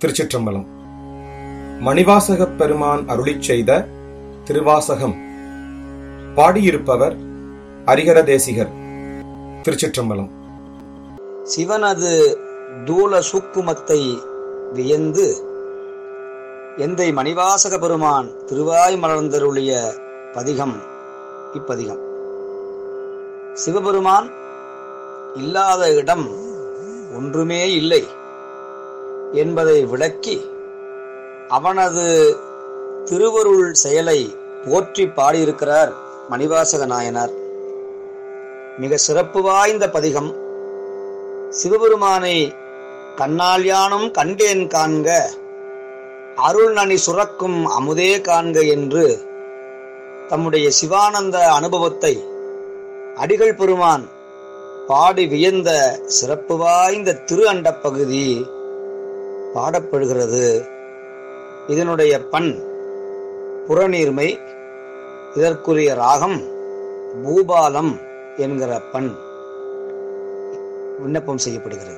திருச்சிற்றம்பலம் மணிவாசகப் பெருமான் அருளிச் செய்த திருவாசகம் பாடியிருப்பவர் அரிகர தேசிகர் திருச்சிற்றம்பலம் சிவனது தூல சூக்குமத்தை வியந்து எந்தை மணிவாசக பெருமான் திருவாய் மலர்ந்தருளிய பதிகம் இப்பதிகம் சிவபெருமான் இல்லாத இடம் ஒன்றுமே இல்லை என்பதை விளக்கி அவனது திருவருள் செயலை போற்றி பாடியிருக்கிறார் மணிவாசக நாயனார் மிக சிறப்பு வாய்ந்த பதிகம் சிவபெருமானை கண்ணால் யானும் கண்டேன் காண்க அருள் நனி சுரக்கும் அமுதே காண்க என்று தம்முடைய சிவானந்த அனுபவத்தை அடிகள் பெருமான் பாடி வியந்த சிறப்பு வாய்ந்த திரு அண்டப் பகுதி பாடப்படுகிறது இதனுடைய பண் புறநீர்மை இதற்குரிய ராகம் பூபாலம் என்கிற பண் விண்ணப்பம் செய்யப்படுகிறது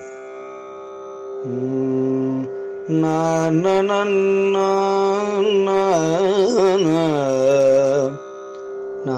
உம், நா, நா, நா, நா, நா, நா,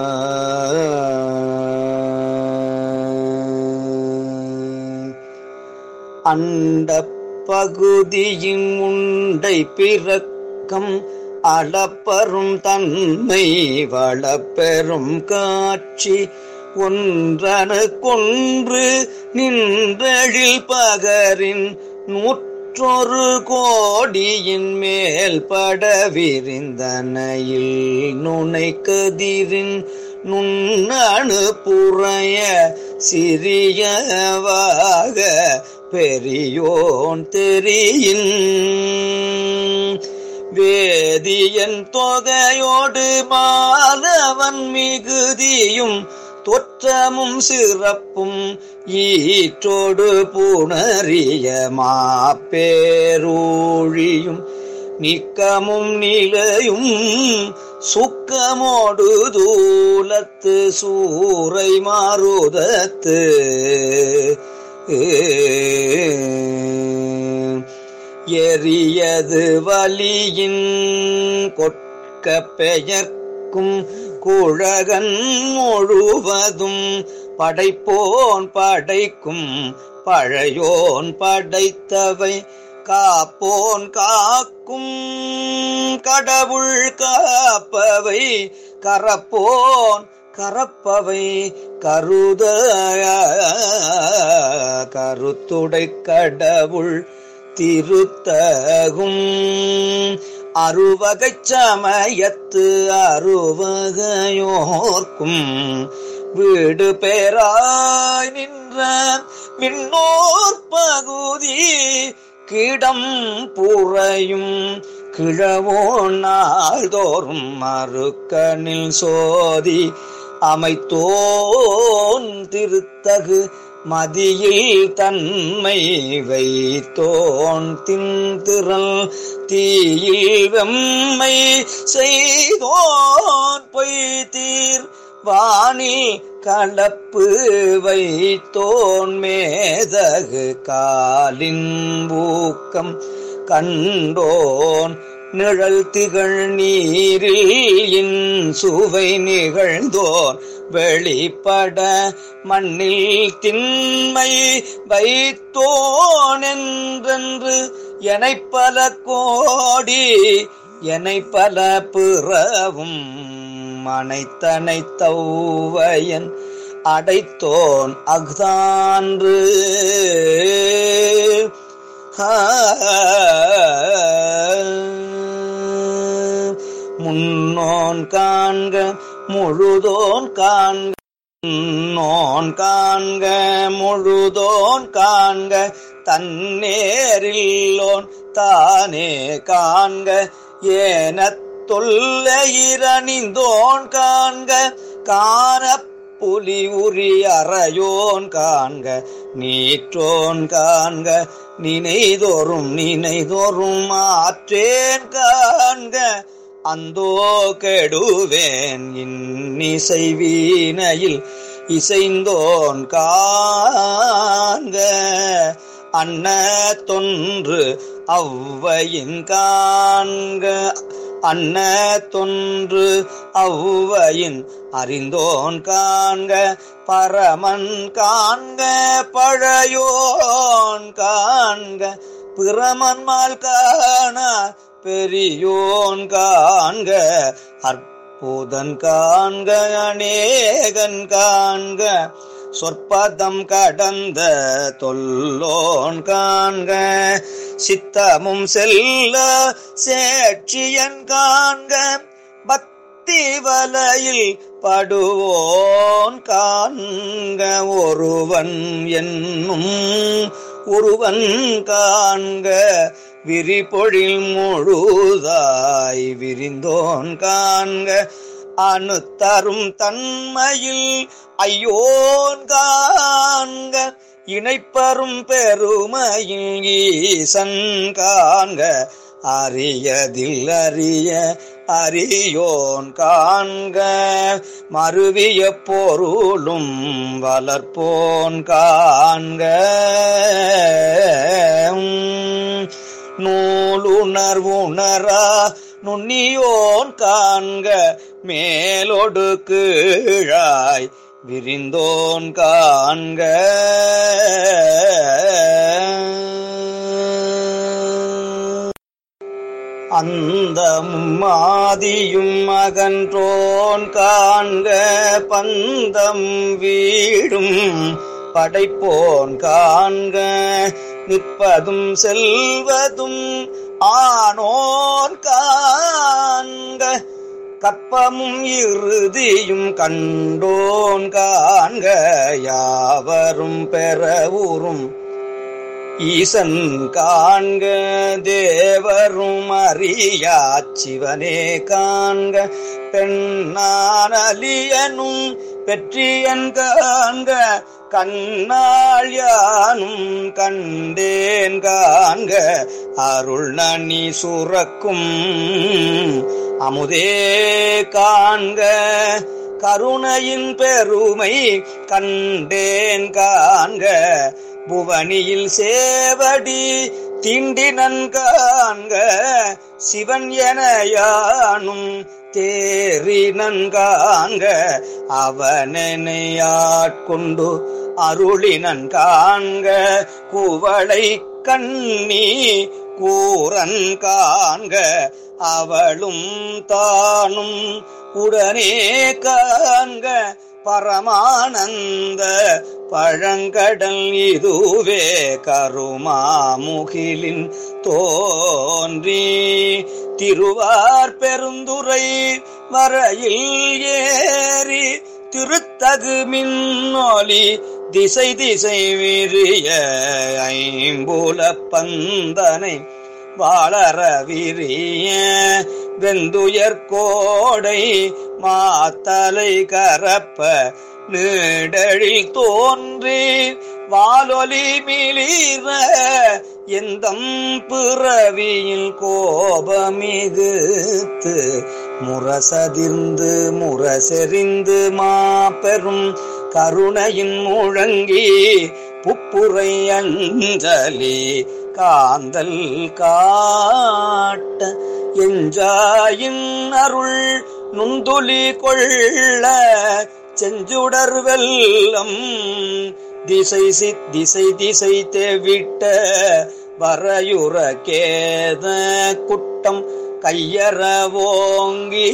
அண்டப் பகுதியின் உண்டை பிறக்கம் அளப்பரும் தன்மை வளப்பெறும் காட்சி ஒன்றனு கொன்று நின்றழில் பகரின் நூற்றொரு கோடியின் மேல் பட விரிந்தனையில் நுனை கதிரின் நுண்ணணு புறைய சிறியவாக பெரியோன் தெரியின் வேதியன் தொகையோடு மாலவன் மிகுதியும் தொற்றமும் சிறப்பும் ஈற்றோடு புணரிய மாப்பேரூழியும் நிக்கமும் நிலையும் சுக்கமோடு தூலத்து சூறை மாறுதத்து எரியது வலியின் கொட்க பெயர்க்கும் குழகன் முழுவதும் படைப்போன் படைக்கும் பழையோன் படைத்தவை காப்போன் காக்கும் கடவுள் காப்பவை கரப்போன் கரப்பவை கருத கருத்துடை கடவுள் திருத்தகும் அறுவகைச் சமயத்து அறுவகையோர்க்கும் வீடு பேராய் நின்ற விண்ணோர் பகுதி கிடம் புறையும் கிழவோ நாள்தோறும் மறுக்கனில் சோதி அமைத்தோன் திருத்தகு மதியில் தன்மை வைத்தோன் தின்திரல் தீயில் வெம்மை செய்தோன் பொய்தீர் வானில் கலப்பு வைத்தோன் மேதகு காலின் ஊக்கம் கண்டோன் நிழல் திகழ் நீரில் இன் சுவை நிகழ்ந்தோன் வெளிப்பட மண்ணில் திண்மை வைத்தோன் என்றென்று எனைப்பல கோடி எனைப்பல பிறவும் அனைத்தனைத்தௌவையன் அடைத்தோன் அஃதான்று முன்னோன் காண்க முழுதோன் காண்க முன்னோன் காண்க முழுதோன் காண்க தன்னேரில்லோன் தானே காண்க ஏன தொல்லையிரணிந்தோன் காண்க காண புலி உரி அறையோன் காண்க நீற்றோன் காண்க நினைதோறும் நினைதோறும் ஆற்றேன் காண்க அந்தோ கெடுவேன் இன்னிசை வீணையில் இசைந்தோன் காண்க அன்ன தொன்று அவ்வையின் காண்க அன்ன தொன்று அவ்வையின் அறிந்தோன் காண்க பரமன் காண்க பழையோன் காண்க பிரமன்மால் காண பெரியோன் காண்க அற்புதன் காண்க அநேகன் காண்க சொற்பதம் கடந்த தொல்லோன் காண்க சித்தமும் செல்ல சேட்சியன் காண்க பக்தி வலையில் படுவோன் காண்க ஒருவன் என்னும் ஒருவன் காண்க விரிபொழில் முழுதாய் விரிந்தோன் காண்க அணுத்தரும் தன்மையில் ஐயோன் காண்க இணைப்பரும் பெருமையில் ஈசன் காண்க அறியதில் அறிய அறியோன் காண்க மருவிய பொருளும் வளர்ப்போன் காண்க நூலுணர்வுணரா நுண்ணியோன் காண்க மேலொடு கீழாய் விரிந்தோன் காண்க அந்தமும் மாதியும் அகன்றோன் காண்க பந்தம் வீடும் படைப்போன் காண்க நிற்பதும் செல்வதும் ஆனோன் காண்க கற்பமும் இறுதியும் கண்டோன் காண்க யாவரும் பெறவுறும் ஈசன் காண்க தேவரும் அறியா சிவனே காண்க பெண்ணானலியனும் பெற்றியன் காண்க கண்ணாள் யானும் கண்டேன் காண்க அருள் நனி சுரக்கும் அமுதே காண்க கருணையின் பெருமை கண்டேன் காண்க புவனியில் சேவடி திண்டினன் காண்க சிவன் என யானும் தேறினன் காண்க அவனையாட்கொண்டு அருளினன் காண்க குவளை கண்ணி கூரன் காண்க அவளும் தானும் உடனே காண்க பரமானந்த பழங்கடல் இதுவே கருமாமுகிலின் தோன்றி திருவார் பெருந்துரை வரையில் ஏறி திருத்தகு மின்னொலி திசை திசை விரிய ஐம்புல பந்தனை வாளர விரிய வெந்துயர் கோடை மாத்தலை கரப்ப நீடழில் தோன்றி வாலொலி மிளிர எந்தம் பிறவியில் கோபமிகுத்து முரசதிர்ந்து முரசெறிந்து மாபெரும் கருணையின் முழங்கி புப்புரை அஞ்சலி காந்தல் காட்ட எஞ்சாயின் அருள் நுந்துளி கொள்ள செஞ்சுடர் வெல்லம் திசை சித் திசை திசை தெவிட்ட வரையுற கேத குட்டம் கையற ஓங்கி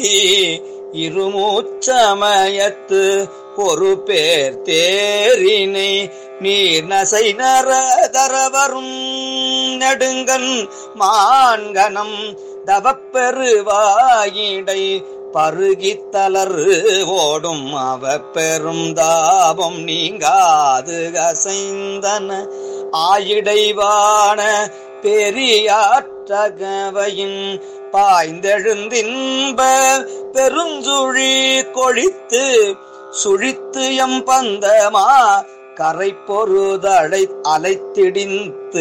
இருமூச்சமயத்து ஒரு பேர் தேரினை நீர் நசை நர தரவரும் நெடுங்கன் மான்கனம் தவப்பெருவாயிடை பருகித் தளறு ஓடும் அவ பெரும் தாபம் நீங்காது கசைந்தன ஆயிடைவான பெரியாற்றகவையின் பாய்ந்தெழுந்தின்ப பெருஞ்சுழி கொழித்து சுழித்து எம் பந்தமா கரை பொருதடை அலைத்திடிந்து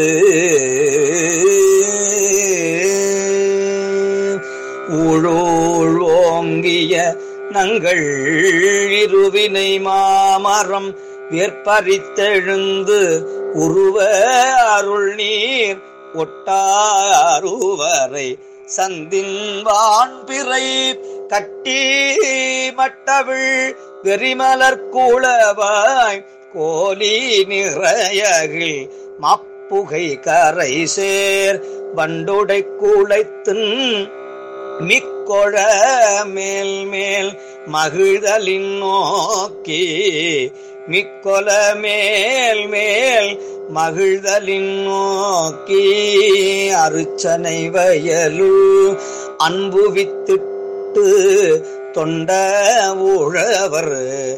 ஊழோள் ஓங்கிய நங்கள் இருவினை மாமரம் வேற்பறித்தெழுந்து உருவ அருள் நீர் ஒட்டாருவரை சந்தின் வான்பிறை கட்டி மட்டவிழ் வெறிமலர் கூளவாய் கோலி நிறையகில் மப்புகை கரை சேர் வண்டுடை கூளைத்தின் மிக்கொழ மேல் மேல் மகிழ்தலின் நோக்கி மிக்கொல மேல் மேல் மகிழ்தலின் நோக்கி அருச்சனை வயலு அன்பு வித்திட்டு தொண்ட உழவர்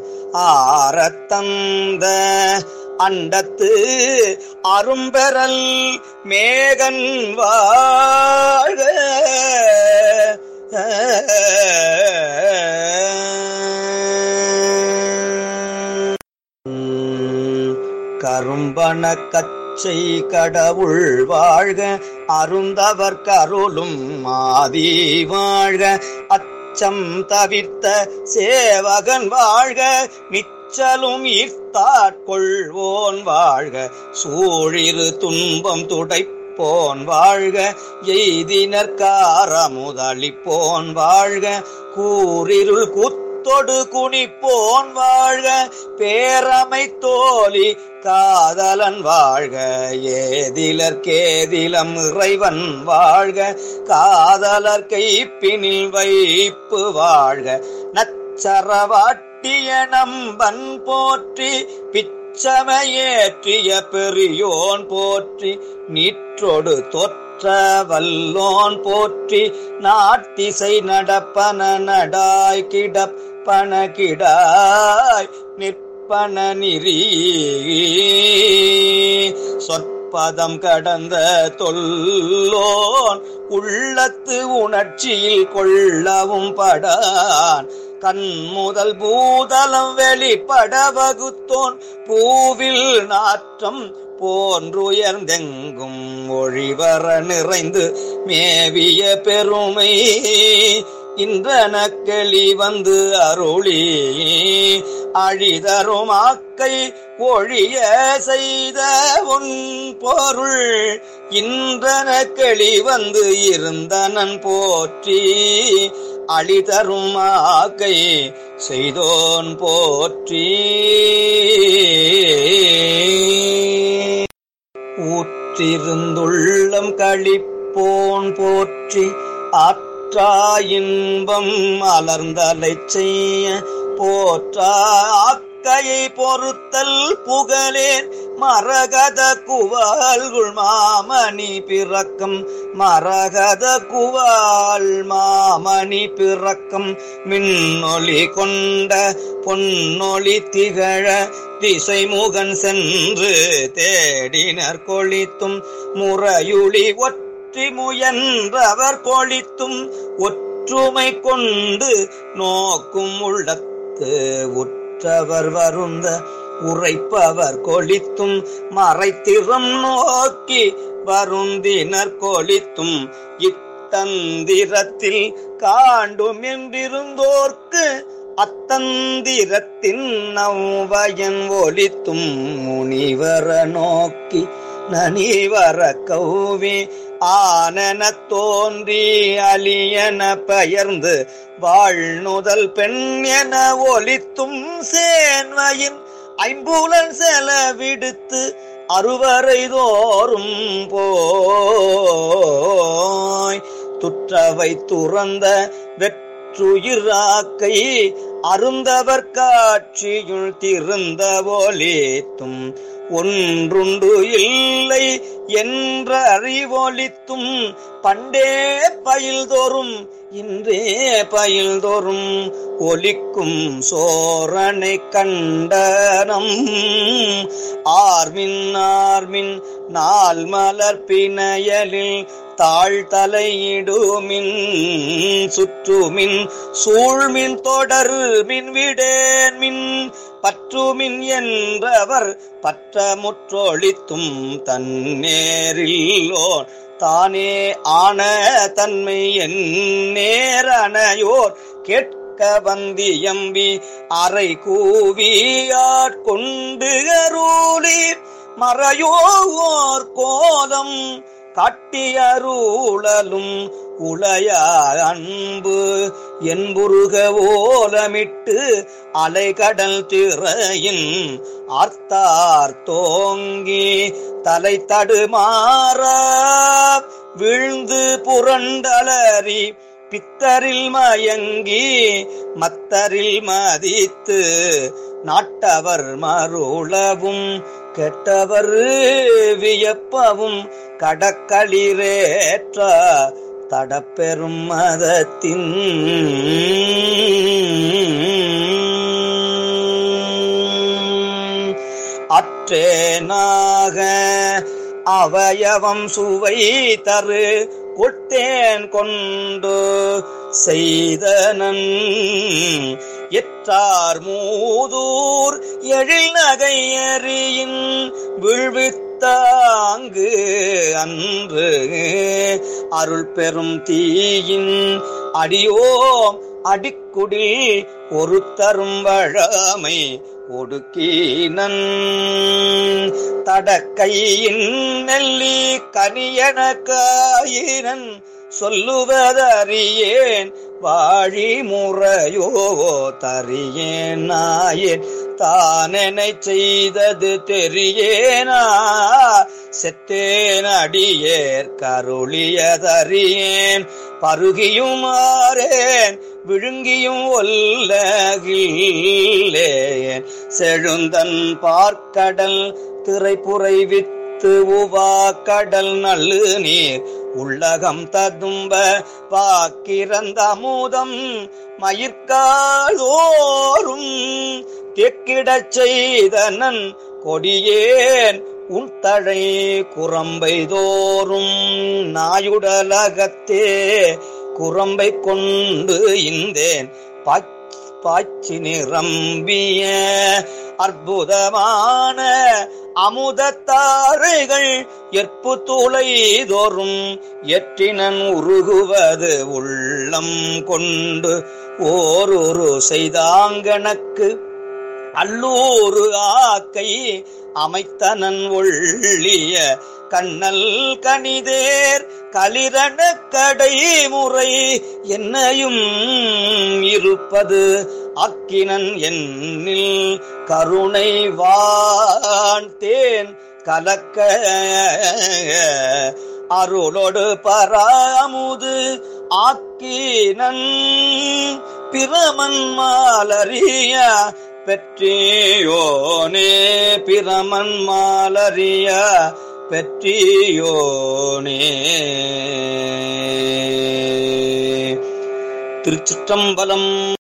ஆரத்தந்த அண்டத்து அரும்பெறல் மேகன் வாழ கரும்பன கச்சை கடவுள் வாழ்க அருந்தவர் கருளும் மாதி வாழ்க அச்சம் தவிர்த்த சேவகன் வாழ்க நிச்சலும் ஈர்த்தாட்கொள்வோன் வாழ்க சூழிரு துன்பம் துடைப்போன் வாழ்க எய்தினர் காரமுதளிப்போன் வாழ்க கூரிருள் குத்தொடு குனிப்போன் வாழ்க பேரமை தோழி காதலன் வாழ்க ஏதிலர் கேதிலம் இறைவன் வாழ்க காதலர் கைப்பினில் வைப்பு வாழ்க நச்சரவாட்டிய நம்பன் போற்றி பிச்சமையேற்றிய பெரியோன் போற்றி நீற்றொடு தொற்ற வல்லோன் போற்றி நாட்டிசை நடப்பன நடாய் கிடப்பன கிடாய் நிற்பன நிறி சொற்பதம் கடந்த தொல்லோன் உள்ளத்து உணர்ச்சியில் கொள்ளவும் படான் கண் முதல் பூதலம் வெளிப்பட வகுத்தோன் பூவில் நாற்றம் போன்றுயர்ந்தெங்கும் ஒழிவர நிறைந்து மேவிய பெருமை இன்றனக்களி வந்து அருளி அழிதரும் ஆக்கை ஒழிய செய்த உன் பொருள் இன்றனக்களி வந்து இருந்தனன் போற்றி அழிதரும் ஆக்கை செய்தோன் போற்றி ஊற்றிருந்துள்ளம் கழிப்போன் போற்றி ஆற்றா இன்பம் அலர்ந்தலை செய்ய போற்றா ஆக்கையை பொறுத்தல் புகழேன் மரகத குவால்குள் மாமணி பிறக்கம் மரகத குவால் மாமணி பிறக்கம் மின்னொளி கொண்ட பொன்னொளி திகழ திசைமுகன் சென்று தேடினர் கொளித்தும் முறையுளி ஒற்றி முயன்றவர் கொளித்தும் ஒற்றுமை கொண்டு நோக்கும் உள்ளத்து உற்றவர் வருந்த உரைப்பவர் கொளித்தும் மறைத்திறம் நோக்கி வருந்தினர் கொளித்தும் இத்தந்திரத்தில் காண்டும் என்றிருந்தோர்க்கு அத்தந்திரத்தின் நவ்வயன் ஒலித்தும் முனிவர நோக்கி நனிவர கௌவி ஆனன தோன்றி அலியன பெயர்ந்து வாழ்நுதல் பெண் என ஒலித்தும் சேன்மையின் ஐம்புலன் செலவிடுத்து அறுவரை தோறும் போய் துற்றவை துறந்த வெற்றுயிராக்கை அருந்தவர் காட்சியுள் திருந்த ஒலித்தும் ஒன்றுண்டு இல்லை என்ற அறிவொலித்தும் பண்டே பயில்தோறும் இன்றே பயில்தோறும் ஒலிக்கும் சோரனை கண்டனம் ஆர்மின் ஆர்மின் நாள் மலர் பிணையலில் தாழ்தலையிடுமின் சுற்றுமின் சூழ்மின் தொடர் மின் விடேன் மின் பற்றுமின் என்றவர் பற்ற முற்றொழித்தும் தன்னேரில்லோன் தானே ஆன தன்மை என் நேரணையோர் கேட்க வந்தியம்பி அறை கூவி ஆட்கொண்டு அருளி மறையோர் கோலம் காட்டியருளலும் உளைய அன்பு என்புருக ஓலமிட்டு அலைகடல் திரையின் ஆர்த்தார் தோங்கி தலை தடுமாற விழுந்து புரண்டலறி பித்தரில் மயங்கி மத்தரில் மதித்து நாட்டவர் மருளவும் கெட்டவர் வியப்பவும் கடக்களிரேற்ற தடப்பெரும் மதத்தின் அற்றேனாக அவயவம் சுவை தரு கொட்டேன் கொண்டு செய்தனன் எற்றார் மூதூர் எழில் நகையறியின் விழ்வித்தாங்கு அன்று அருள் பெரும் தீயின் அடியோம் அடிக்குடில் ஒரு தரும் வழமை ஒடுக்கினன் தடக்கையின் நெல்லி கனியன காயினன் சொல்லுவதறியேன் வாழி முறையோ தறியேன் நாயேன் தானெனை செய்தது தெரியேனா செத்தேன் அடியேர் கருளியதறியேன் பருகியும் மாறேன் விழுங்கியும் ஒல்லகில்லேன் செழுந்தன் பார்க்கடல் திரைப்புரை வித்து உவா கடல் நல்லு நீர் உள்ளகம் ததும்ப பாக்கிறந்த அமுதம் மயிர்காலோரும் தெக்கிடச் செய்தனன் கொடியேன் உன் தழை குரம்பை தோறும் நாயுடலகத்தே குரம்பை கொண்டு இந்தேன் பாய்ச்சி நிரம்பிய அற்புதமான அமுதத்தாறுகள் எற்பு துளை தோறும் எற்றினன் உருகுவது உள்ளம் கொண்டு ஓரொரு செய்தாங்கனக்கு அல்லூரு ஆக்கை அமைத்தனன் ஒள்ளிய கண்ணல் கனிதேர் களிரண கடை முறை என்னையும் இருப்பது அக்கினன் என்னில் கருணை வான் தேன் கலக்க அருளோடு பராமுது ஆக்கினன் பிரமன் மாலறிய பெற்றியோனே பிரமன் மாலறிய பெற்றியோனே திருச்சிற்றம்பலம்